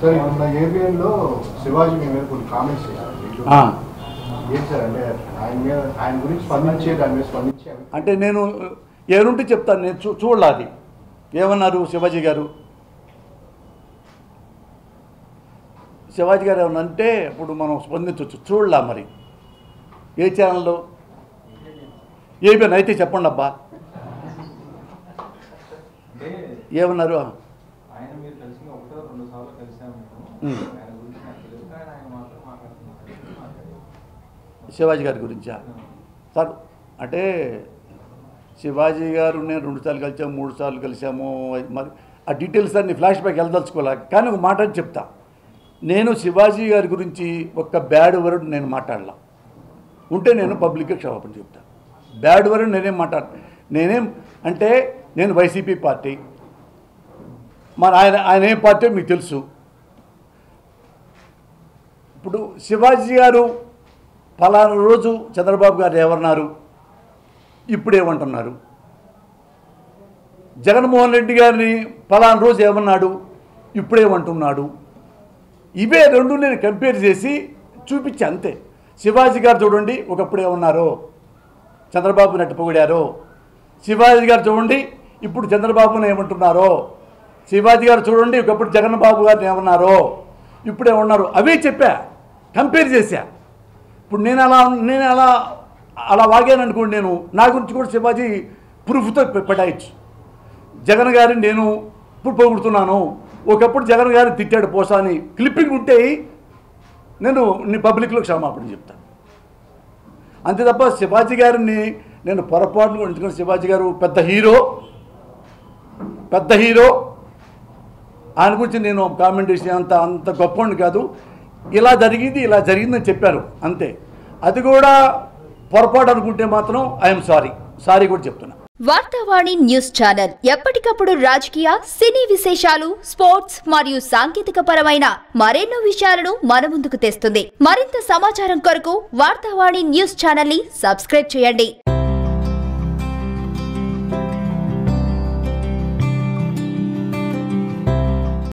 Sir మొన్న ABN లో శివాజీ మీ మీద కొన్ని కామెంట్స్ చేశారు ఆ, ఏంటి సార్ అంటే ఆయన మీద ఆయన గురించి స్పందించే దాని మీద స్పందించి అంటే నేను ఏనుంటే చెప్తాను నేను చూ చూడలా అది ఏమన్నారు శివాజీ గారు శివాజీ గారు ఏమన్నా అంటే ఇప్పుడు మనం స్పందించవచ్చు చూడలా మరి ఏ ఛానల్లో ఏబిఎన్ అయితే చెప్పండి అబ్బా అంటే ఏమన్నారు ఆయన మీరు కలిసి ఒకటో రెండు సార్లు కలిసాము ఉమ్. మేము ఆయన గురించి నాకు తెలియదు కానీ ఆయన మాత్రం మాట్లాడుతున్నారు మాట్లాడారు. శివాజీ గారి గురించా సార్ అంటే శివాజీ గారు నేను రెండు సార్లు కలిసాము మూడు సార్లు కలిసాము మరి ఆ డీటెయిల్స్ అన్ని ఫ్లాష్ బ్యాక్ వెళ్ళదలుచుకోలే కానీ ఒక మాట అని చెప్తా నేను శివాజీ గారి గురించి ఒక్క బ్యాడ్ వర్డ్ నేను మాట్లాడలా ఉంటే నేను పబ్లిక్గా క్షమాపణ చెప్తా బ్యాడ్ వర్డ్ నేనేం మాట్లాడ నేనేం అంటే నేను వైసీపీ పార్టీ మరి ఆయన ఆయన ఏం పార్టీ మీకు తెలుసు ఇప్పుడు శివాజీ గారు పలానా రోజు చంద్రబాబు గారు ఏమన్నారు ఇప్పుడు ఏమంటున్నారు జగన్మోహన్ రెడ్డి గారిని పలానా రోజు ఏమన్నాడు ఇప్పుడేమంటున్నాడు ఇవే రెండు నేను కంపేర్ చేసి చూపించి అంతే శివాజీ గారు చూడండి ఒకప్పుడు ఏమన్నారో చంద్రబాబు నెట్టు పొగిడారో శివాజీ గారు చూడండి ఇప్పుడు చంద్రబాబుని ఏమంటున్నారో శివాజీ గారు చూడండి ఒకప్పుడు జగన్ బాబు గారిని ఏమన్నారో ఇప్పుడు ఏమన్నారు అవే చెప్పా కంపేర్ చేశా ఇప్పుడు నేను అలా నేను అలా అలా వాగాను అనుకోండి నేను నా గురించి కూడా శివాజీ ప్రూఫ్తో పె- పటాయచ్చు జగన్ గారిని నేను ఇప్పుడు పొగుడుతున్నాను ఒకప్పుడు జగన్ గారిని తిట్టాడు పోసా అని క్లిప్పింగ్ ఉంటే నేను నీ పబ్లిక్లో క్షమాపణ చెప్తాను అంతే తప్ప శివాజీ గారిని నేను పొరపాటును కూడా ఎందుకంటే శివాజీ గారు పెద్ద హీరో పెద్ద హీరో ఆయన గురించి నేను కామెంట్ చేసిన అంత అంత గొప్పవాడిని కాదు ఇలా జరిగింది ఇలా జరిగిందని చెప్పారు అంతే అది కూడా పొరపాటు అనుకుంటే మాత్రం ఐఎమ్ సారీ సారీ కూడా చెప్తున్నా వార్తావాణి న్యూస్ ఛానల్ ఎప్పటికప్పుడు రాజకీయ సినీ విశేషాలు స్పోర్ట్స్ మరియు సాంకేతిక పరమైన మరెన్నో విషయాలను మన ముందుకు తెస్తుంది మరింత సమాచారం కొరకు వార్తావాణి న్యూస్ ఛానల్ ని సబ్స్క్రైబ్ చేయండి